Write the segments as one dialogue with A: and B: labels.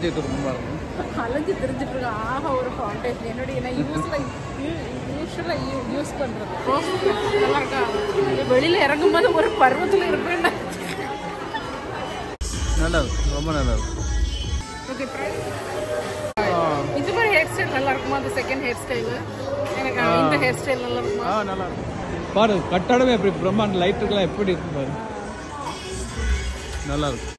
A: இருக்கும் பாருங்க
B: அலைஞ்சு தெரிஞ்சுட்டு இருக்கேன் ஆஹா ஒரு ஃபவுண்டேஷன் என்னுடைய நான் யூஸ்ல யூஸ்வலாக யூஸ் பண்ணுறது ரோஸ் நல்லா இருக்கா வெளியில இறங்கும் போது ஒரு பருவத்தில் இருப்பேன்
A: நல்லா இருக்கும் ரொம்ப நல்லா இருக்கும்
B: ஓகே இது மாதிரி ஹேர் ஸ்டைல் நல்லா இருக்குமா அந்த செகண்ட் ஹேர் ஸ்டைலு எனக்கு இந்த ஹேர் ஸ்டைல் நல்லா இருக்குமா
A: ஆ நல்லா இருக்கும் பாரு கட்டடமே எப்படி பிரம்மாண்ட லைட்டுக்கெல்லாம் எப்படி இருக்கு பாரு நல்லா இருக்கும்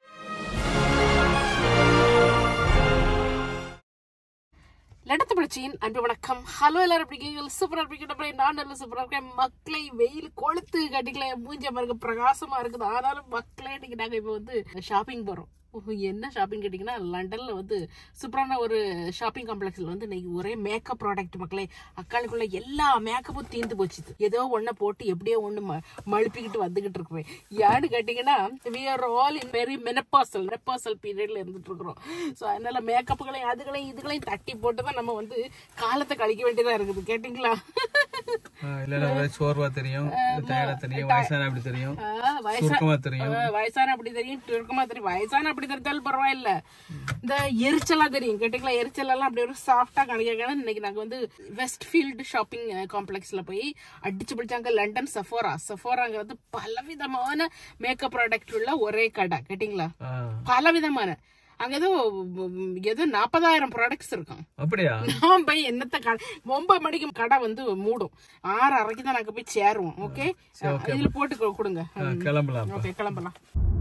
B: லடத்து பிடிச்சியின் அன்பு வணக்கம் ஹலோ எல்லாரும் எப்படி இருக்கீங்க சூப்பரா இருக்கீங்க நான் நல்ல சூப்பரா இருக்கேன் மக்களை வெயில் கொளுத்து கட்டிக்கல மூஞ்ச பாருங்க பிரகாசமா இருக்குது ஆனாலும் மக்களே இன்னைக்கு நாங்க இப்ப வந்து ஷாப்பிங் போறோம் ஓஹோ, என்ன ஷாப்பிங் கேட்டிங்கன்னா லண்டன்ல வந்து சூப்பரான ஒரு ஷாப்பிங் காம்ப்ளெக்ஸ்ல வந்து இன்னைக்கு ஒரே மேக்கப் ப்ராடக்ட் மக்களே அக்காளுக்குள்ள எல்லா மேக்கப்பும் தீர்ந்து போச்சு ஏதோ ஒன்றை போட்டு எப்படியோ ஒன்று ம மழுப்பிக்கிட்டு வந்துகிட்டு இருக்கிறேன் ஏன்னு கேட்டிங்கன்னா we are all in very menopausal menopausal பீரியட்ல இருந்துட்டு இருக்கிறோம் ஸோ அதனால மேக்கப்புகளையும் அதுகளையும் இதுகளையும் தட்டி போட்டு தான் நம்ம வந்து காலத்தை கழிக்க வேண்டியதா இருக்குது கேட்டிங்களா
A: இல்லைன்னா சோர்வா தெரியும் டயர்டா தெரியும் வயசான அப்படி தெரியும்
B: ஆ, வயசா
A: சுருக்கமா தெரியும்
B: ஆ, வயசான அப்படி தெரியும் சுருக்கமா தெரியும் வயசான அப்படி தெரிஞ்சாலும் பரவாயில்ல இந்த எரிச்சலா தெரியும் கேட்டீங்களா எரிச்சல் எல்லாம் அப்படி ஒரு சாஃப்டா கிடைக்கணும் இன்னைக்கு நாங்க வந்து வெஸ்ட் ஃபீல்டு ஷாப்பிங் காம்ப்ளெக்ஸ்ல போய் அடிச்சு பிடிச்சாங்க லண்டன் சஃபோரா சஃபோராங்கிறது பலவிதமான மேக்கப் ப்ராடக்ட் உள்ள ஒரே கடை கேட்டீங்களா
A: ஆ,
B: பலவிதமான அங்க ஏதோ ம், ஏதோ நாற்பதாயிரம் ப்ராடக்ட்ஸ் இருக்கும்
A: அப்படியா
B: நான் போய் என்னத்த கடை ஒன்பது மணிக்கு கடை வந்து மூடும் ஆறு அரைக்கு தான் நாங்க போய் சேருவோம் ஓகே இதுல போட்டு கொ- கொடுங்க
A: ஆ, கிளம்பலாம்
B: ஓகே கிளம்பலாம்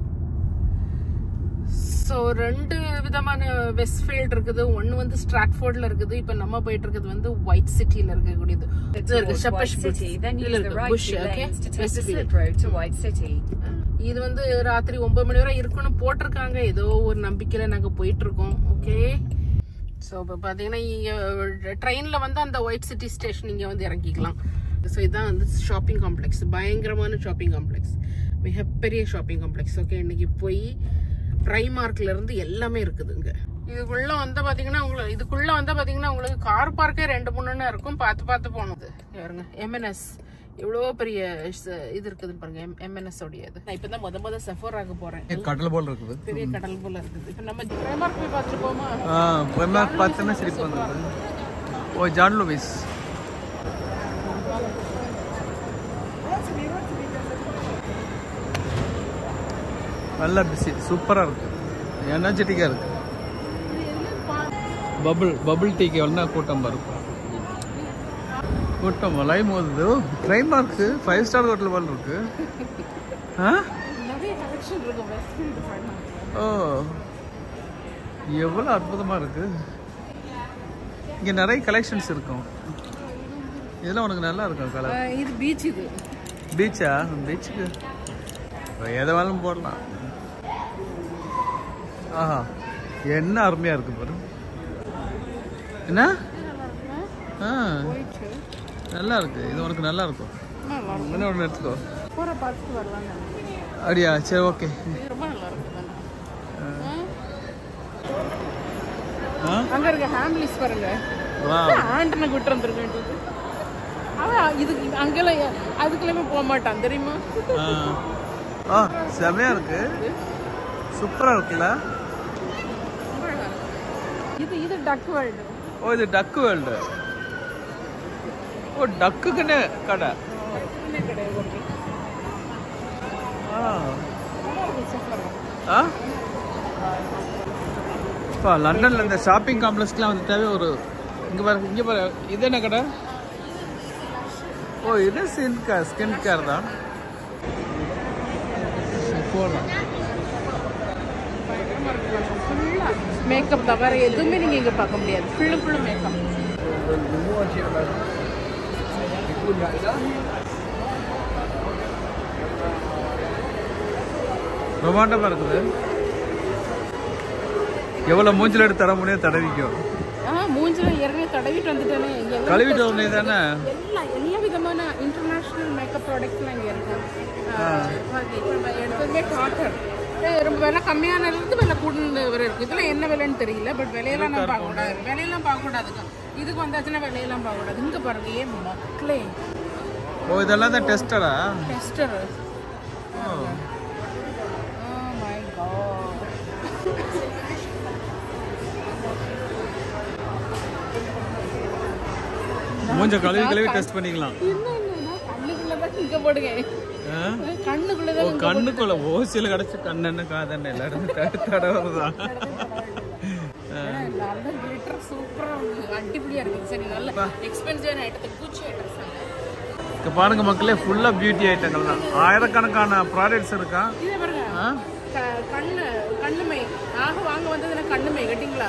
B: ஸோ ரெண்டு விதமான வெஸ்ட்ஃபீல்ட் இருக்குது ஒன்னு வந்து ஸ்ட்ராட்ஃபோர்ட்ல இருக்குது இப்போ நம்ம போயிட்டு இருக்குது வந்து ஒயிட் சிட்டில இருக்கக்கூடியது இது இருக்கு
C: towards
B: Shepherd's
C: White City, then
B: இதுல
C: use the
B: இருக்கு
C: right
B: Bush
C: two
B: okay
C: lanes to take the
B: Westfield
C: slip road to White City.
B: இது வந்து ராத்திரி ஒன்பது மணி வரை இருக்குன்னு போட்டிருக்காங்க ஏதோ ஒரு நம்பிக்கையில நாங்க போயிட்டு இருக்கோம் ஓகே ஸோ இப்போ பார்த்தீங்கன்னா இங்கே ட்ரெயினில் வந்து அந்த ஒயிட் சிட்டி ஸ்டேஷன் இங்கே வந்து இறங்கிக்கலாம் ஸோ இதுதான் வந்து ஷாப்பிங் காம்ப்ளெக்ஸ் பயங்கரமான ஷாப்பிங் காம்ப்ளெக்ஸ் மிகப்பெரிய ஷாப்பிங் காம்ப்ளெக்ஸ் ஓகே இன்னைக்கு போய் ப்ரைமார்க்ல இருந்து எல்லாமே இருக்குதுங்க இதுக்குள்ள வந்து பாத்தீங்கன்னா உங்களுக்கு இதுக்குள்ள வந்து பாத்தீங்கன்னா உங்களுக்கு கார் பார்க்கே ரெண்டு மூணுன்னு இருக்கும் பார்த்து பார்த்து போனது பாருங்க எம்என்எஸ் இவ்வளோ பெரிய ஸ்- இது இருக்குதுன்னு பாருங்க எம்என்எஸ் உடையது நான் இப்போ தான் முத முத செஃபோராக போறேன்
A: கடல் போல் இருக்குது
B: பெரிய கடல் போல இருக்குது இப்போ நம்ம ப்ரைமார்க் போய் பார்த்துட்டு போமா
A: ஆ பிரம்மாக் பார்த்தோன்னா சிரிப்பு வந்தது ஓ ஜான் லூவிஸ் நல்லா பிஸி சூப்பராக இருக்கு எனர்ஜெட்டிக்காக இருக்கு பபுள் பபுள் டீக்கு எவ்வளோ கூட்டம் வரும் கூட்டம் லைவ் மோதுது ட்ரைன் மார்க்கு ஃபைவ் ஸ்டார் ஹோட்டல் போல் இருக்கு ஆ
B: நிறைய கலெக்ஷன் இருக்கும் வெஸ்ட்ஃபீல்டு ப்ரைமார்க்
A: ஓ எவ்வளோ அற்புதமாக இருக்கு இங்கே நிறைய கலெக்ஷன்ஸ் இருக்கும் இதெல்லாம் உனக்கு நல்லா இருக்கும் கலர்
B: இது பீச் இது
A: பீச்சா பீச்சுக்கு எதை வேணாலும் போடலாம் ஆஹா என்ன அருமையாக இருக்கு பாரு என்ன ஆ நல்லா இருக்கு இது உனக்கு நல்லா இருக்கும்
B: நல்லா இருக்கும்
A: என்ன ஒன்று எடுத்துக்கோ
B: போகிற பார்த்துட்டு வரலாங்க
A: அப்படியா சரி ஓகே
B: இது ரொம்ப நல்லா இருக்கும்
A: ஆ
B: அங்க இருக்க ஹேம்லிஸ் பாருங்க
A: வா
B: ஆண்டனை விட்டு வந்துருக்க வேண்டியது அவன் இது அங்கெல்லாம் ஏ- அதுக்கெல்லாமே போக மாட்டான் தெரியுமா
A: ஆ ஆ செமையா இருக்கு சூப்பரா இருக்குல்ல
B: இது இது டக் வேர்ல்டு
A: ஓ இது டக்கு வேர்ல்டு ஓ டக்குக்குன்னு கடை
B: கிடையாது
A: ஆ ஆ இப்போ லண்டன்ல இந்த ஷாப்பிங் காம்ப்ளெக்ஸ்க்குலாம் வந்துட்டாவே ஒரு இங்க பாரு இங்க பாரு இது என்ன கடை ஓ இது ஸ்கின் கேர் ஸ்கின் கேர் தான் போகலாம்
B: மேக்கப் தான் வேற எதுவுமே நீங்க இங்க பார்க்க முடியாது ஃபுல்லு ஃபுல்லு மேக்கப்
A: பிரமாண்டமா இருக்குது எவ்வளவு மூஞ்சில எடுத்து தர முடியும் தடவிக்கும்
B: ஆ மூஞ்சில ஏற்கனவே தடவிட்டு வந்துட்டேனே இங்க எல்லாம்
A: கழுவிட்டு உடனே தானே
B: எல்லா எல்லா விதமான இன்டர்நேஷனல் மேக்கப் ப்ராடக்ட்ஸ்லாம் இங்கே இருக்கும் இப்போ நம்ம எடுத்ததுமே காட்டன் ரொம்ப விலை கம்மியான இருந்து விலை கூடுந்து வரை இருக்கு இதெல்லாம் என்ன விலைன்னு தெரியல பட் விலையெல்லாம் நம்ம பார்க்கக்கூடாது விலையெல்லாம் பார்க்கக்கூடாதுங்க இதுக்கு வந்தாச்சுன்னா விலையெல்லாம் பார்க்கக்கூடாது இங்கே பாருங்க ஏன் மக்களே
A: ஓ இதெல்லாம் தான் டெஸ்டடா
B: டெஸ்டர்
A: ஓ
B: மை காட்
A: கொஞ்சம் கழுவி கழுவி டெஸ்ட் பண்ணிக்கலாம்
B: இன்னொன்னு கண்ணுக்குள்ளதான் இங்க போடுங்க
A: ஆ? ஓ
B: கண்ணுக்குள்ளதான்
A: கண்ணுக்குள்ள ஓசியில் கிடச்சி கண்ணெண்ணு காதெண்ணு எல்லாரும் தடு தடவுறதான்
B: நல்ல கிளிட்டர் சூப்பரா அடிப்படியா இருக்கு சரி நல்ல எக்ஸ்பென்சிவான ஐட்டத்துக்கு பூச்சி ஐட்டம்ஸ்
A: இங்க பாருங்க மக்களே ஃபுல்லா பியூட்டி ஐட்டங்கள் தான் ஆயிரக்கணக்கான ப்ராடக்ட்ஸ் இருக்கா
B: இதே பாருங்க
A: ஆ?
B: க- கண்ணு கண்ணுமை ஆக வாங்க வந்தது எனக்கு கண்ணுமை கேட்டிங்களா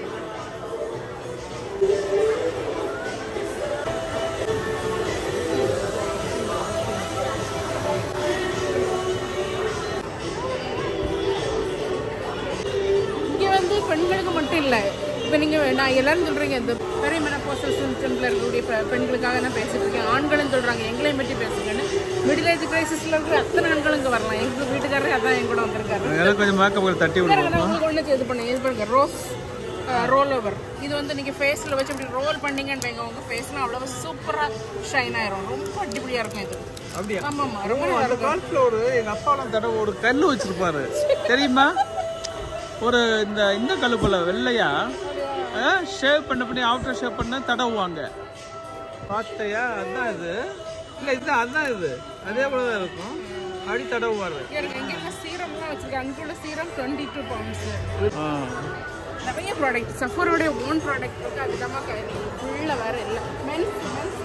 B: இங்க வந்து பெண்களுக்கு மட்டும் இல்ல இப்போ நீங்க நான் எல்லாரும் சொல்றீங்க இந்த பெரிய மெனப்போசல் சிம்டம்ல இருக்கக்கூடிய பெ- பெண்களுக்காக நான் பேசிட்டு இருக்கேன் ஆண்களும் சொல்றாங்க எங்களையும் பற்றி பேசுங்கன்னு மிடில் ஏஜ் கிரைசிஸ்ல இருக்கிற அத்தனை ஆண்களும் இங்க வரலாம் எங்க வீட்டுக்காரரே அதான் என் கூட வந்திருக்காரு
A: எனக்கு கொஞ்சம் மேக்கப் தட்டி
B: பாருங்க,
A: விடுவோம்
B: நான் உங்களுக்கு ஒண்ணு இது பண்ணேன் இது பாருங்க ரோஸ் ரோல் ஓவர் இது வந்து நீங்க ஃபேஸ்ல வச்சு இப்படி ரோல் பண்ணீங்கன்னு வைங்க உங்க ஃபேஸ்லாம் அவ்வளவு சூப்பரா ஷைன் ஆயிரும் ரொம்ப அடிப்படியா இருக்கும் இது
A: அப்படியா
B: ஆமா ஆமா ரொம்ப நல்லா
A: அந்த கால்ஃப்ளவர் எங்க அப்பாலாம் தடவை ஒரு கல் வச்சிருப்பாரு தெரியுமா ஒரு இந்த இந்த கல்லு போல வெள்ளையா ஷேவ் பண்ண பண்ணி ஆஃப்டர் ஷேவ் பண்ண தடவுவாங்க பார்த்தையா அதான் இது இல்ல இதுதான் அதான் இது அதே போல தான் இருக்கும் அப்படி தடவுவாரு
B: இருக்கு இங்க எல்லாம் சீரம்லாம் வச்சிருக்காங்க அங்குள்ள சீரம் டுவெண்ட்டி டூ பவுண்ட்ஸ்
A: ஆ.
B: நிறைய ப்ராடக்ட் சஃபரோடைய ஓன் ப்ராடக்ட் இருக்கு அதுதான் ஃபுல்லாக வேற இல்லை மென்ஸ் மென்ஸ்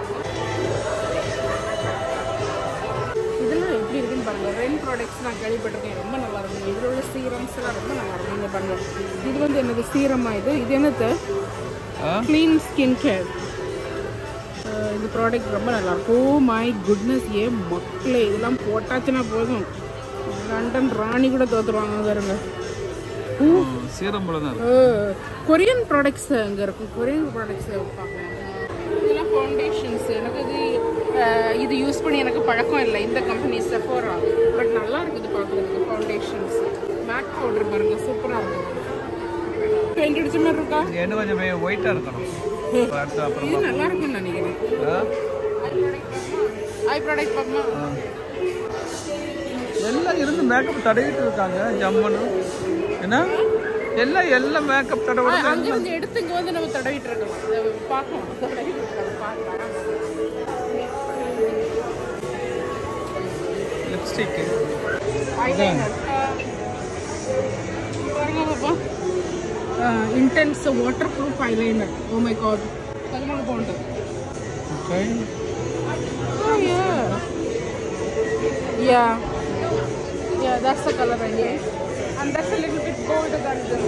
B: இதெல்லாம் எப்படி இருக்குன்னு பாருங்க ரென் ப்ராடக்ட்ஸ் நான் கேள்விப்பட்டிருக்கேன் ரொம்ப நல்லா இருக்கும் இதில் உள்ள சீரம்ஸ் எல்லாம் ரொம்ப நல்லா இருக்கும் இங்க பாருங்க இது வந்து என்னது சீரமா இது இது என்னது
A: ஆ?
B: க்ளீன் ஸ்கின் கேர் இந்த ப்ராடக்ட் ரொம்ப நல்லா இருக்கும் ஓ மை குட்னஸ் ஏ மக்களே இதெல்லாம் போட்டாச்சுன்னா போதும் லண்டன் ராணி கூட தோத்துருவாங்க பாருங்க
A: ம், சீரம் போல தான் இருக்கும்
B: கொரியன் ப்ராடக்ட்ஸ் அங்கே இருக்கும் கொரியன் ப்ராடக்ட்ஸ் பார்க்கலாம் இதெல்லாம் ஃபவுண்டேஷன்ஸ் எனக்கு இது அஹ், இது யூஸ் பண்ணி எனக்கு பழக்கம் இல்லை இந்த கம்பெனி செஃபோரா பட் நல்லா இருக்குது பார்க்குறதுக்கு ஃபவுண்டேஷன்ஸ் மேக் பவுடர் பாருங்க சூப்பராக இருக்கும் பெயிண்ட் அடிச்ச மாதிரி இருக்கா
A: இங்க இன்னும் கொஞ்சம் ஒயிட்டா இருக்கணும் அடுத்து அப்புறம்
B: இது நல்லா இருக்கும்னு நினைக்கிறேன்
A: ஆ?
B: ஐ ப்ராடக்ட் பார்க்கமா
A: ஆ. எல்லாம் இருந்து மேக்கப் தடவிட்டு இருக்காங்க ஜம்முன்னு என்ன எல்லாம் எல்லாம் மேக்கப் தடவை
B: அங்கே வந்து எடுத்து இங்கே வந்து நம்ம தடவிட்டு இருக்கலாம் இதை பார்க்கலாம் தடவிட்டு இருக்கலாம் பார்க்கலாம்
A: லிப்ஸ்டிக்
B: ஐலைனர் பாருங்க பாப்பா intense waterproof eyeliner oh my god பதிமூணு pound yeah yeah that's the color I need and that's a little bit gold than this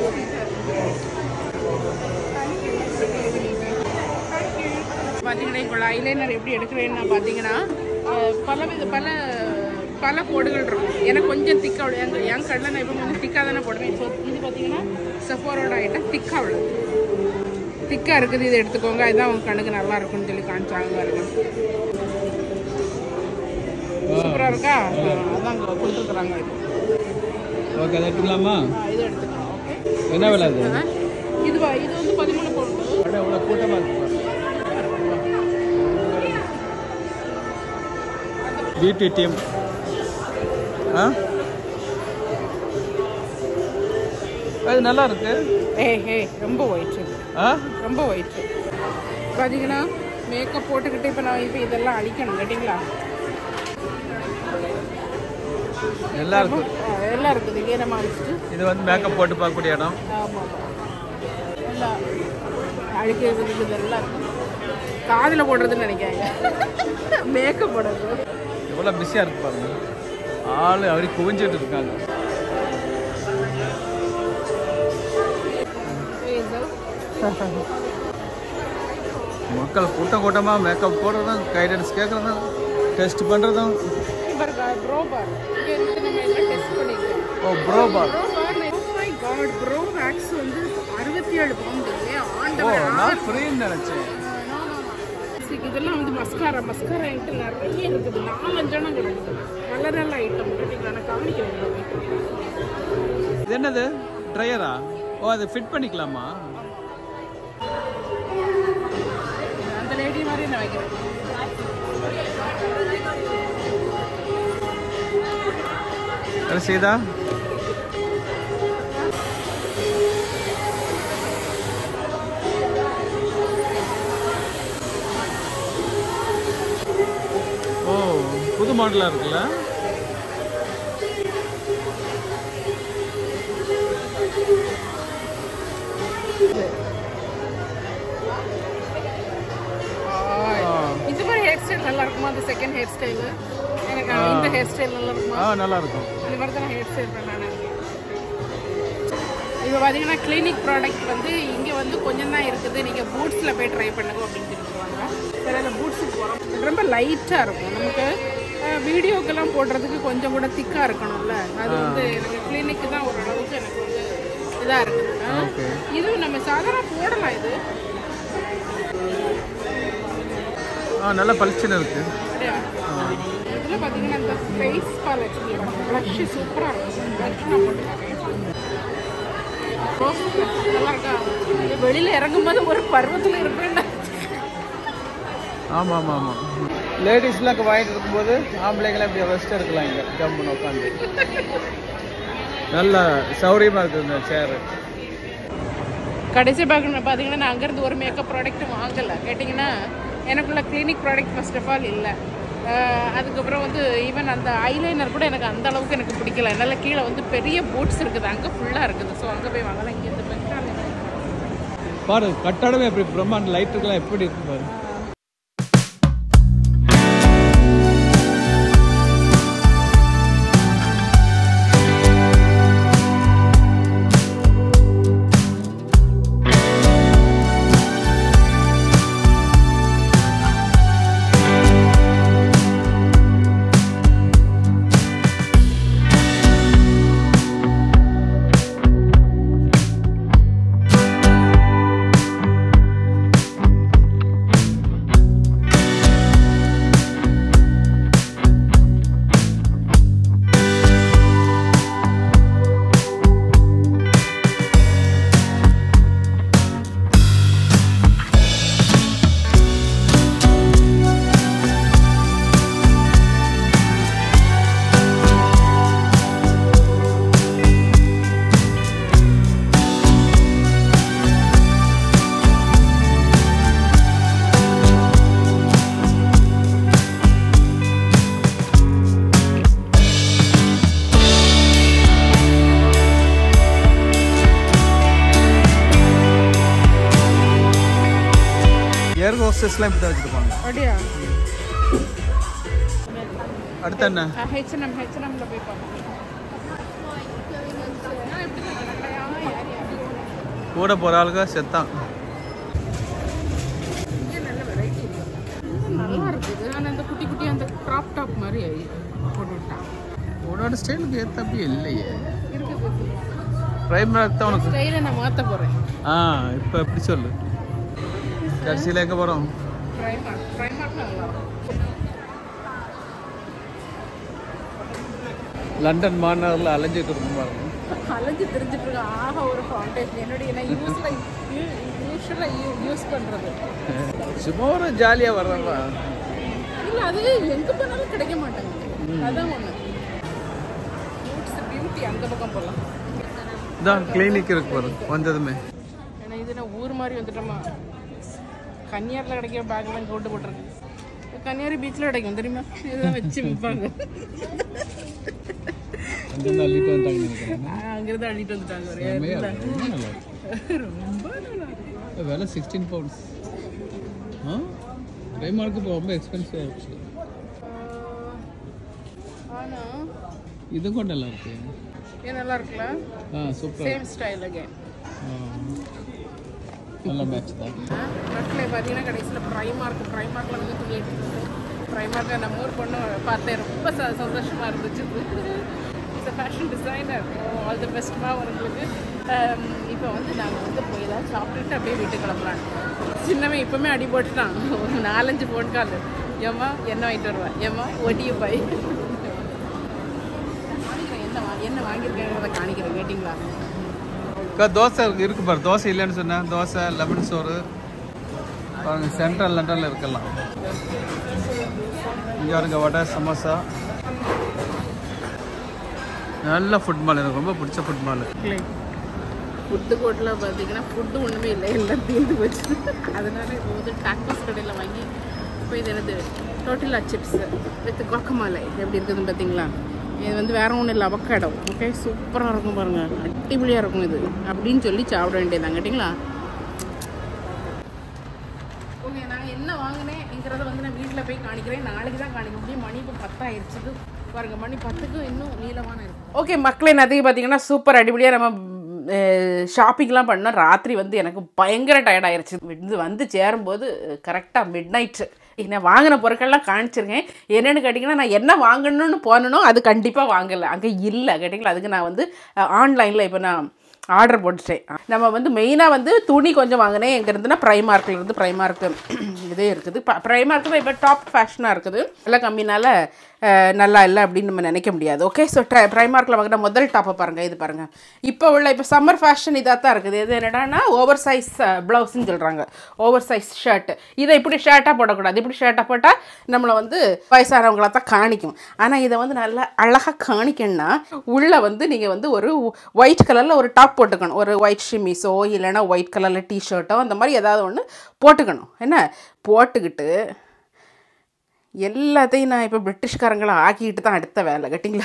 B: பார்த்தீங்கன்னா இப்போ ஐலைனர் எப்படி எடுக்கிறேன்னு பார்த்தீங்கன்னா அஹ், பல வித பல பல கோடுகள் இருக்கும் எனக்கு கொஞ்சம் திக்காக என் என் கடையில் நான் இப்போ கொஞ்சம் திக்காக தானே போடுவேன் ஸோ இது பார்த்தீங்கன்னா செஃபோரோட ஐட்டம் திக்காக உள்ளது திக்காக இருக்குது இதை எடுத்துக்கோங்க இதுதான் உங்கள் கண்ணுக்கு நல்லா இருக்கும்னு சொல்லி காமிச்சாங்க பாருங்க சூப்பராக இருக்கா ஆ, அதான் அங்கே கொடுத்துருக்குறாங்க இது
A: ஓகே அதை எடுத்துக்கலாமா
B: ஆ, இது எடுத்துக்கலாம் ஓகே
A: என்ன விலை அது
B: ஆ, இதுவா இது வந்து பதிமூணு பவுண்டு
A: அட இவ்வளோ கூட்டமாக இருக்கு பியூட்டி டீம் ஆ அது நல்லா இருக்கு
B: ஏய் ஏய் ரொம்ப ஒயிட்
A: ஆ
B: ரொம்ப ஒயிட் பார்த்தீங்கன்னா மேக்கப் போட்டுக்கிட்டு இப்போ நான் இப்போ இதெல்லாம் அழிக்கணும் கேட்டிங்களா
A: நல்லா இருக்கு
B: ஆ, எல்லாம் இருக்குது இதே நம்ம அழிச்சிட்டு
A: இது வந்து மேக்கப் போட்டு பார்க்கக்கூடிய இடம்
B: ஆமாம் எல்லாம் அழிக்கிறது இருக்குது எல்லாம் இருக்குது காதில் போடுறதுன்னு நினைக்காங்க மேக்கப் போடுறது
A: எவ்வளோ பிஸியாக இருக்கு பாருங்க ஆள் அவரி குவிஞ்சிட்டு இருக்காங்க மக்கள் கூட்டம் கூட்டமாக மேக்கப் போடுறதும் கைடன்ஸ் கேட்குறதும் டெஸ்ட் பண்ணுறதும்
B: பாருங்க ப்ரோ பார் இங்கே இருந்து நம்ம எல்லாம் டெஸ்ட் பண்ணிக்கலாம்
A: oh brow bar
B: brow bar oh my god brow wax வந்து அறுபத்தி ஏழு பவுண்டு
A: ஓ
B: ஆண்டவர்
A: நான் ஃப்ரீன்னு நினச்சேன்
B: See, இதெல்லாம் வந்து மஸ்காரா மஸ்காரா ஐட்டம் நிறைய இருக்குது நாலஞ்சனம் கிடக்குது நல்ல நல்ல ஐட்டம் கேட்டீங்களா நான் கவனிக்கிறேன்
A: இது என்னது ட்ரையரா ஓ அது ஃபிட் பண்ணிக்கலாமா
B: அந்த லேடி மாதிரி நான் வைக்கிறேன்
A: அது செய்தா புது மாடலா இருக்குல்ல ஆ.
B: இந்த மாதிரி ஹேர் ஸ்டைல் நல்லா இருக்குமா அந்த செகண்ட் ஹேர் ஸ்டைல் எனக்கு இந்த ஹேர் ஸ்டைல் நல்லா இருக்குமா
A: ஆ நல்லா இருக்கும்
B: இந்த மாதிரி தான் ஹேர் ஸ்டைல் பண்ணானே இப்போ பார்த்தீங்கன்னா கிளினிக் ப்ராடக்ட் வந்து இங்கே வந்து கொஞ்சம் தான் இருக்குது நீங்கள் பூட்ஸில் போய் ட்ரை பண்ணுங்க அப்படின்னு சொல்லுவாங்க சரி அதில் பூட்ஸுக்கு போகிறோம் இது ரொம்ப லைட்டாக இருக்கும் நமக்கு வீடியோக்கெல்லாம் போடுறதுக்கு கொஞ்சம் கூட திக்காக இருக்கணும்ல அது வந்து எனக்கு கிளினிக்கு தான் ஓரளவுக்கு எனக்கு வந்து இதாக இருக்குது ஆ.
A: ஓகே
B: இது நம்ம சாதாரண போடலாம் இது
A: ஆ நல்லா பளிச்சுன்னு இருக்கு
B: அப்படியா? இதுல பாத்தீங்கன்னா இந்த ஃபேஸ் பால் வச்சுக்கலாம் ப்ளஷ் சூப்பரா இருக்கும் ப்ளஷ் நான் போட்டுக்கிறேன் ரோஸ் blush நல்லா இருக்கா இது வெளியில இறங்கும்போது ஒரு பருவத்துல இருப்பேன்
A: ஆமாம் ஆமாம் ஆமாம் லேடிஸ்லாம் இங்கே வாங்கிட்டு இருக்கும்போது ஆம்பளைங்களாம் இப்படி ரெஸ்ட் எடுக்கலாம் இங்கே ஜம்முன்னு உட்காந்து நல்ல சௌரியமாக இருக்குது இந்த சேரு
B: கடைசி பார்க்கணும் பார்த்தீங்கன்னா நான் அங்கேருந்து ஒரு மேக்கப் ப்ராடக்ட்டும் வாங்கலை கேட்டிங்கன்னா எனக்குள்ள Clinique product first of all இல்லை அதுக்கப்புறம் வந்து ஈவன் அந்த ஐலைனர் கூட எனக்கு அந்த அளவுக்கு எனக்கு பிடிக்கல என்னால் கீழே வந்து பெரிய பூட்ஸ் இருக்குது அங்கே ஃபுல்லாக இருக்குது ஸோ அங்கே போய் வாங்கலாம் இங்கே இந்த பெட்ரோல்
A: பாரு கட்டடமே எப்படி பிரம்மாண்ட லைட்டுக்கெல்லாம் எப்படி இருக்கு பாரு ஏர் ஹோஸ்டஸ்லாம் இப்படி தான் வச்சுருப்பாங்க
B: அப்படியா
A: அடுத்து என்ன
B: ஹெச்என்எம் ஹெச்என்எம்ல போய் பார்ப்போம்
A: கூட போகிற ஆளுங்க செத்தான்
B: நல்ல வெரைட்டி நல்லா இருக்குது ஆனால் அந்த குட்டி குட்டி அந்த கிராப் டாப் மாதிரி போட்டு விட்டான்
A: உன்னோட ஸ்டைலுக்கு ஏற்றப்படி இல்லையே
B: இருக்குது
A: ப்ரைமர் தான் உனக்கு
B: ஸ்டைலை நான் மாற்ற போகிறேன்
A: ஆ இப்போ எப்படி சொல்லு கடைசியில் எங்கே போகிறோம்
B: ப்ரைமார்க் ப்ரைமார்க் நல்லா இருக்கும்
A: லண்டன் மாநகரில் அலைஞ்சிட்டு இருக்கும் பாருங்க
B: அலைஞ்சு தெரிஞ்சிட்டு இருக்க ஆக ஒரு ஃபவுண்டேஷன் என்னுடைய நான் யூஸ்ல யூஸ்வலாக யூஸ் பண்ணுறது
A: சும்மா ஒரு ஜாலியாக வர்றவா
B: இல்லை அது எங்கே போனாலும் கிடைக்க மாட்டேங்குது அதான் ஒன்று ஃப்ரூட்ஸ் பியூட்டி அந்த பக்கம் போகலாம்
A: இதான் கிளினிக் இருக்கு பாரு வந்ததுமே
B: ஏன்னா இது நான் ஊர் மாதிரி வந்துட்டோமா கன்னியாரில் கிடைக்கிற பேக்லாம் கொண்டு போட்டிருக்கு இது கன்னியாரி பீச்சில் கிடைக்கும் தெரியுமா இதெல்லாம் வச்சு விற்பாங்க
A: அங்கேருந்து அள்ளிட்டு வந்தாங்க நினைக்கிறேன்
B: அங்கிருந்து அள்ளிட்டு வந்துட்டாங்க ஒரு ரொம்ப நல்லா இருக்கு.
A: விலை சிக்ஸ்டீன் பவுண்ட்ஸ் ஆ ப்ரைமார்க்கு இப்போ ரொம்ப எக்ஸ்பென்சிவ் ஆயிடுச்சு
B: ஆனா
A: இது கூட நல்லா இருக்கு
B: இது நல்லா இருக்குல்ல
A: ஆ சூப்பர்
B: சேம் ஸ்டைல் அகேன்
A: நல்ல மேட்ச் தான்
B: நாட்டில் பார்த்தீங்கன்னா கடைசியில் ப்ரைமார்க் ப்ரைமார்க்கில் வந்து துணி எடுத்துருக்கு ப்ரைமார்க்கில் நம்ம ஊர் பொண்ணு பார்த்தேன் ரொம்ப ச சந்தோஷமாக இருந்துச்சு it's fashion designer all the பெஸ்ட்மா உங்களுக்கு இப்போ வந்து நாங்கள் வந்து போய் ஏதாவது சாப்பிட்டுட்டு அப்படியே வீட்டுக்கு கிளம்பலாம் சின்னவன் இப்போவுமே அடி போட்டுட்டான் ஒரு நாலஞ்சு ஃபோன் கால் ஏம்மா என்ன வாங்கிட்டு வருவேன் ஏம்மா ஒடிய பை காணிக்கிறேன் என்ன வா என்ன வாங்கியிருக்கேங்கிறத காணிக்கிறேன் கேட்டிங்களா
A: அக்கா தோசை இருக்கு இருக்கு பாரு தோசை இல்லைன்னு சொன்னேன் தோசை லெமன் சோறு பாருங்க சென்ட்ரல் லண்டனில் இருக்கலாம் இங்கே பாருங்க வடை சமோசா நல்ல ஃபுட் மால் எனக்கு ரொம்ப பிடிச்ச ஃபுட் மால்
B: ஃபுட்டு கோர்ட்டில் பார்த்தீங்கன்னா ஃபுட்டு ஒன்றுமே இல்லை எல்லாம் தீர்ந்து போச்சு அதனால இப்போ வந்து டாக்கோஸ் கடையில் வாங்கி இப்போ இது என்னது டோட்டிலா சிப்ஸ் வித் கொக்கமாலை எப்படி இருக்குதுன்னு பார்த்தீங்களா இது வந்து வேற ஒன்றும் இல்லை அவக்காடோ ஓகே சூப்பராக இருக்கும் பாருங்கள் அடிப்பொலியாக இருக்கும் இது அப்படின்னு சொல்லி சாப்பிட வேண்டியதாங்க கேட்டிங்களா ஓகே நான் என்ன வாங்கினேங்கிறத வந்து நான் வீட்டில் போய் காணிக்கிறேன் நாளைக்கு தான் காணிக்க முடியும் மணி இப்போ பத்தாயிருச்சு பாருங்க மணி பத்துக்கு இன்னும் நீளமான இருக்கும் ஓகே மக்களே நிறைய பார்த்தீங்கன்னா சூப்பர் அடிப்படியாக நம்ம ஷாப்பிங்லாம் பண்ணோம் ராத்திரி வந்து எனக்கு பயங்கர டயர்ட் ஆயிருச்சு இது வந்து சேரும்போது கரெக்டாக மிட் நைட்டு நான் வாங்கின பொருட்கள்லாம் காணிச்சிருக்கேன் என்னென்னு கேட்டிங்கன்னா நான் என்ன வாங்கணும்னு போனனோ அது கண்டிப்பாக வாங்கலை அங்கே இல்லை கேட்டிங்களா அதுக்கு நான் வந்து ஆன்லைனில் இப்போ நான் ஆர்டர் போட்டுட்டேன் நம்ம வந்து மெயினாக வந்து துணி கொஞ்சம் வாங்கினேன் எங்கே இருந்துன்னா ப்ரைமார்க்கில் இருந்து ப்ரைமார்க்கு இதே இருக்குது ப்ரைமார்க்கு தான் இப்போ டாப் ஃபேஷனாக இருக்குது எல்லாம் கம்மினால அஹ், நல்லா இல்லை அப்படின்னு நம்ம நினைக்க முடியாது ஓகே ஸோ ட்ரை ப்ரைமார்க்கில் வாங்கின முதல் டாப்பை பாருங்கள் இது பாருங்கள் இப்போ உள்ள இப்போ சம்மர் ஃபேஷன் இதாக தான் இருக்குது இது என்னடான்னா ஓவர் சைஸ் ப்ளவுஸ்ன்னு சொல்கிறாங்க ஓவர் சைஸ் ஷர்ட் இதை இப்படி ஷர்ட்டாக போடக்கூடாது இப்படி ஷர்ட்டாக போட்டால் நம்மளை வந்து வயசானவங்கள தான் காணிக்கும் ஆனால் இதை வந்து நல்லா அழகாக காணிக்கணும்னா உள்ளே வந்து நீங்கள் வந்து ஒரு ஒயிட் கலரில் ஒரு டாப் போட்டுக்கணும் ஒரு ஒயிட் ஷிமிஸோ இல்லைன்னா ஒயிட் கலரில் டிஷர்ட்டோ அந்த மாதிரி ஏதாவது ஒன்று போட்டுக்கணும் என்ன போட்டுக்கிட்டு எல்லாத்தையும் நான் இப்போ பிரிட்டிஷ்காரங்களை ஆக்கிக்கிட்டு தான் அடுத்த வேலை கேட்டிங்களா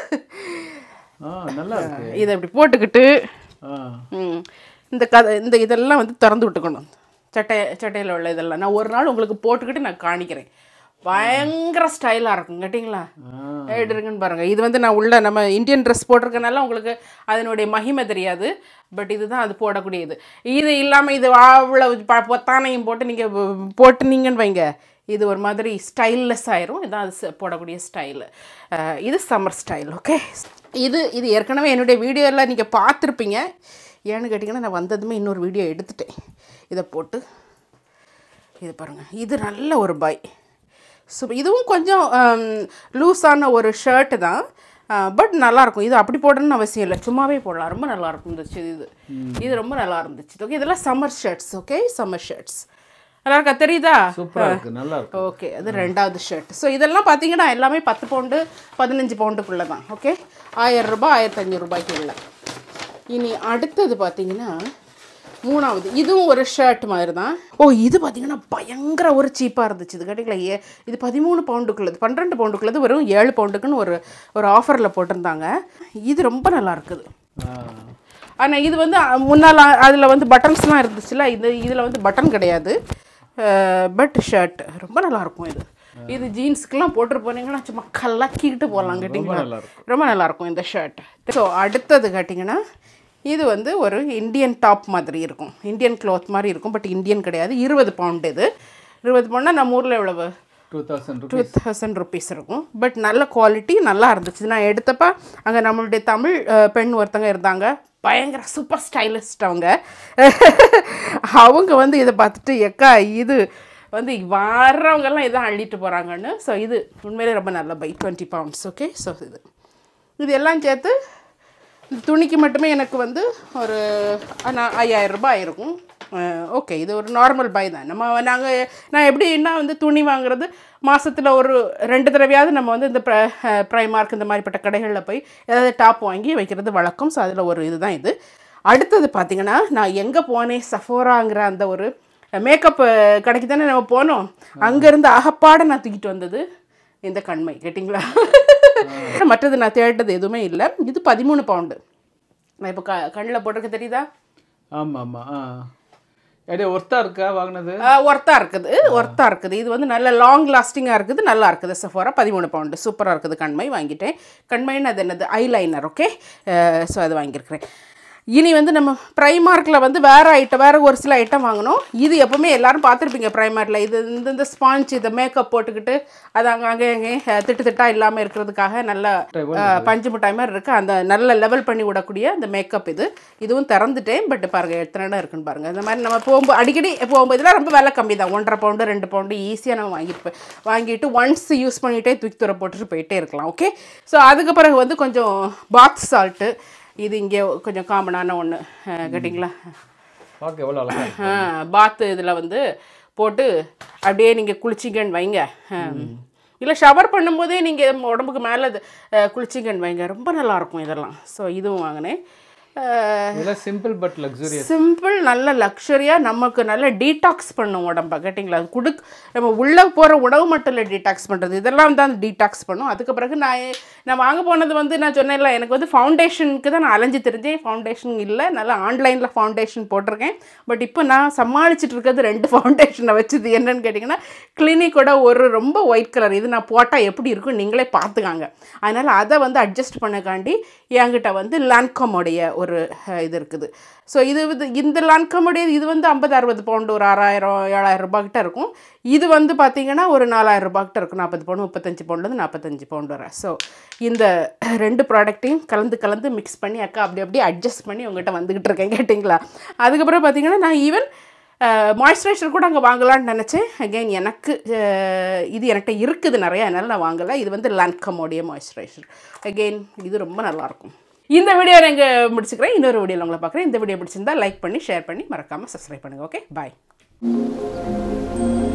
A: ஆ நல்லா இருக்கு
B: இதை இப்படி போட்டுக்கிட்டு
A: ஆ
B: ம், இந்த கதை இந்த இதெல்லாம் வந்து திறந்து விட்டுக்கணும் சட்டை சட்டையில் உள்ள இதெல்லாம் நான் ஒரு நாள் உங்களுக்கு போட்டுக்கிட்டு நான் காணிக்கிறேன் பயங்கர ஸ்டைலாக இருக்கும் கேட்டிங்களா எப்படி இருக்குன்னு பாருங்கள் இது வந்து நான் உள்ள நம்ம இந்தியன் ட்ரெஸ் போட்டிருக்கனால உங்களுக்கு அதனுடைய மகிமை தெரியாது பட் இதுதான் அது போடக்கூடியது இது இல்லாமல் இது அவ்வளோ ப- பொத்தானையும் போட்டு நீங்கள் போட்டுனீங்கன்னு வைங்க இது ஒரு மாதிரி ஸ்டைல்லெஸ் ஆயிரும் இதான் அது ச- போடக்கூடிய ஸ்டைலு இது சம்மர் ஸ்டைல் ஓகே இது இது ஏற்கனவே என்னுடைய வீடியோவில் நீங்கள் பார்த்துருப்பீங்க ஏன்னு கேட்டிங்கன்னா நான் வந்ததுமே இன்னொரு வீடியோ எடுத்துட்டேன் இதை போட்டு இது பாருங்கள் இது நல்ல ஒரு பை ஸோ இதுவும் கொஞ்சம் லூஸான ஒரு ஷர்ட்டு தான் பட் நல்லாயிருக்கும் இது அப்படி போடணும்னு அவசியம் இல்லை சும்மாவே போடலாம் ரொம்ப நல்லா இருக்கும் இருந்துச்சு இது இது ரொம்ப நல்லா இருந்துச்சு ஓகே இதெல்லாம் summer shirts okay summer shirts நல்லா இருக்கா தெரியுதா
A: சூப்பரா இருக்கு நல்லா இருக்கு
B: ஓகே அது ரெண்டாவது ஷர்ட் ஸோ இதெல்லாம் பார்த்தீங்கன்னா எல்லாமே பத்து பவுண்டு பதினஞ்சு பவுண்டுக்குள்ளே தான் ஓகே ஆயிரம் ரூபாய் ஆயிரத்தி ஐநூறு ரூபாய்க்கு உள்ள இனி அடுத்தது பார்த்தீங்கன்னா மூணாவது இதுவும் ஒரு ஷர்ட் மாதிரி தான் ஓ இது பார்த்தீங்கன்னா பயங்கர ஒரு சீப்பாக இருந்துச்சு இது கேட்டிங்களா ஏ இது பதிமூணு பவுண்டுக்குள்ளது பன்னிரெண்டு பவுண்டுக்குள்ளது வெறும் ஏழு பவுண்டுக்குன்னு ஒரு ஒரு ஆஃபரில் போட்டிருந்தாங்க இது ரொம்ப நல்லா இருக்குது
A: ஆ
B: ஆனால் இது வந்து அஹ், முன்னால் அதில் வந்து பட்டன்ஸ்லாம் இருந்துச்சுல இது இதில் வந்து பட்டன் கிடையாது பட் ஷர்ட் ரொம்ப நல்லா இருக்கும் இது இது ஜீன்ஸ்க்கெலாம் போட்டு போனீங்கன்னா சும்மா கலக்கிக்கிட்டு போகலாம் கேட்டிங்களா
A: நல்லா இருக்கும்.
B: ரொம்ப நல்லா இருக்கும் இந்த ஷர்ட் ஸோ அடுத்தது கேட்டிங்கன்னா இது வந்து ஒரு இந்தியன் டாப் மாதிரி இருக்கும் இந்தியன் க்ளாத் மாதிரி இருக்கும் பட் இந்தியன் கிடையாது இருபது பவுண்ட் இது இருபது பவுண்ட்னா நம்ம ஊரில் எவ்வளவு
A: two thousand
B: two thousand rupees இருக்கும் பட் நல்ல குவாலிட்டி நல்லா இருந்துச்சு நான் எடுத்தப்ப அங்கே நம்மளுடைய தமிழ் அஹ், பெண் ஒருத்தங்க இருந்தாங்க பயங்கர சூப்பர் ஸ்டைலிஸ்ட் அவங்க அவங்க வந்து இதை பார்த்துட்டு எக்கா இது வந்து வர்றவங்கெல்லாம் இதான் அள்ளிட்டு போகிறாங்கன்னு ஸோ இது உண்மையிலே ரொம்ப நல்ல பை டுவெண்ட்டி பவுண்ட்ஸ் ஓகே ஸோ இது இது எல்லாம் சேர்த்து இந்த துணிக்கு மட்டுமே எனக்கு வந்து ஒரு நான் ஐயாயிரம் ரூபாய் இருக்கும் ஓகே இது ஒரு நார்மல் பை தான் நம்ம நாங்கள் நான் எப்படின்னா வந்து துணி வாங்குறது மாதத்தில் ஒரு ரெண்டு தடவையாவது நம்ம வந்து இந்த ப்ரைமார்க் இந்த மாதிரிப்பட்ட கடைகளில் போய் ஏதாவது டாப் வாங்கி வைக்கிறது வழக்கம் ஸோ அதில் ஒரு இதுதான் இது அடுத்தது பார்த்தீங்கன்னா நான் எங்கே போனேன் சஃபோராங்கிற அந்த ஒரு மேக்கப் கடைக்கு தானே நம்ம போனோம் அங்கேருந்து அகப்பாட நான் தூக்கிட்டு வந்தது இந்த கண்மை கேட்டிங்களா மற்றது நான் தேடினது எதுவுமே இல்லை இது பதிமூணு பவுண்டு நான் இப்போ க கண்ணில் போட்டிருக்க தெரியுதா
A: ஆமா ஆமா ஆ எடே ஒர்த்தா இருக்கா வாங்கினது
B: ஒர்த்தா இருக்குது ஒர்த்தா இருக்குது இது வந்து நல்ல லாங் லாஸ்டிங்காக இருக்குது நல்லா இருக்குது சஃபோரா பதிமூணு பவுண்டு சூப்பராக இருக்குது கண்மை வாங்கிட்டேன் கண்மைன்னு அது என்னது ஐலைனர் ஓகே ஸோ அது வாங்கியிருக்கிறேன் இனி வந்து நம்ம ப்ரைமார்க்கில் வந்து வேறு ஐட்டம் வேறு ஒரு சில ஐட்டம் வாங்கணும் இது எப்போவுமே எல்லாரும் பார்த்துருப்பீங்க ப்ரைமார்க்கில் இது இந்த இந்த ஸ்பாஞ்ச் இந்த மேக்கப் போட்டுக்கிட்டு அது அங்கே அங்கே அங்கே அஹ், திட்டு திட்டாக இல்லாமல் இருக்கிறதுக்காக நல்ல அஹ், பஞ்சு மிட்டாய் மாதிரி இருக்குது அந்த நல்ல லெவல் பண்ணி விடக்கூடிய அந்த மேக்கப் இது இதுவும் திறந்துட்டேன் பட் பாருங்கள் எத்தனை இடம் இருக்குன்னு பாருங்கள் இந்த மாதிரி நம்ம போகும்போது அடிக்கடி போகும்போது இதெல்லாம் ரொம்ப விலை கம்மி தான் ஒன்றரை பவுண்டு ரெண்டு பவுண்டு ஈஸியாக நம்ம வாங்கிட்டு போய் வாங்கிட்டு ஒன்ஸ் யூஸ் பண்ணிகிட்டே தூக்கி தூர போட்டுட்டு போயிட்டே இருக்கலாம் ஓகே ஸோ அதுக்கு பிறகு வந்து கொஞ்சம் பாத் சால்ட்டு இது இங்கே கொஞ்சம் காமனான ஒன்று கேட்டிங்களா
A: பார்க்க எவ்வளோ அழகா இருக்கு.
B: பாத்து இதில் வந்து போட்டு அப்படியே நீங்கள் குளிச்சிங்கன்னு வைங்க இல்லை ஷவர் பண்ணும்போதே நீங்கள் உடம்புக்கு மேலே குளிச்சிங்கன்னு வைங்க ரொம்ப நல்லாயிருக்கும் இதெல்லாம் ஸோ இதுவும் வாங்கினேன்
A: இதெல்லாம் சிம்பிள் பட் லக்ஸுரியஸ்
B: சிம்பிள் நல்ல லக்ஸரியாக நமக்கு நல்ல டீடாக்ஸ் பண்ணும் உடம்ப கேட்டிங்களா அது குடுக் நம்ம உள்ளே போகிற உணவு மட்டும் இல்லை டீடாக்ஸ் பண்ணுறது இதெல்லாம் தான் டீடாக்ஸ் பண்ணும் அதுக்கு பிறகு நான் நான் வாங்க போனது வந்து நான் சொன்னேன்ல எனக்கு வந்து ஃபவுண்டேஷனுக்கு தான் நான் அலைஞ்சு தெரிஞ்சேன் ஃபவுண்டேஷன் இல்லை நல்லா ஆன்லைனில் ஃபவுண்டேஷன் போட்டிருக்கேன் பட் இப்போ நான் சமாளிச்சுட்டு இருக்கிறது ரெண்டு ஃபவுண்டேஷனை வச்சுது என்னன்னு கேட்டிங்கன்னா கிளினிக்கோட ஒரு ரொம்ப ஒயிட் கலர் இது நான் போட்டால் எப்படி இருக்கும் நீங்களே பார்த்துக்காங்க அதனால் அதை வந்து அட்ஜஸ்ட் பண்ணக்காண்டி என்கிட்ட வந்து லான்காமோடைய ஒரு அஹ், இது இருக்குது ஸோ இது வந்து இந்த லான்காமோடைய இது வந்து ஐம்பது அறுபது பவுண்டு ஒரு ஆறாயிரம் ஏழாயிரம் ரூபாய்க்கிட்ட இருக்கும் இது வந்து பார்த்தீங்கன்னா ஒரு நாலாயிரம் ரூபாய்க்கிட்ட இருக்கும் நாற்பது பவுண்டு முப்பத்தஞ்சு பவுண்ட்லேருந்து நாற்பத்தஞ்சு பவுண்டு வர ஸோ இந்த ரெண்டு ப்ராடக்ட்டையும் கலந்து கலந்து மிக்ஸ் பண்ணி அக்கா அப்படி அப்படியே அட்ஜஸ்ட் பண்ணி உங்கள்கிட்ட வந்துக்கிட்டு இருக்கேன் கேட்டிங்களா அதுக்கப்புறம் பார்த்தீங்கன்னா நான் ஈவன் மாய்ஸ்சரைசர் கூட அங்கே வாங்கலாம்னு நினச்சேன் அகைன் எனக்கு அஹ், இது என்கிட்ட இருக்குது நிறையா அதனால் நான் வாங்கலை இது வந்து லான்கமோடைய மாய்ஸ்சரைசர் அகெயின் இது ரொம்ப நல்லாயிருக்கும் இந்த வீடியோ நான் இங்கே முடிச்சுக்கிறேன் இன்னொரு வீடியோவில் உங்களை பார்க்குறேன் இந்த வீடியோ பிடிச்சிருந்தா லைக் பண்ணி ஷேர் பண்ணி மறக்காமல் சப்ஸ்கிரைப் பண்ணுங்கள் ஓகே பாய்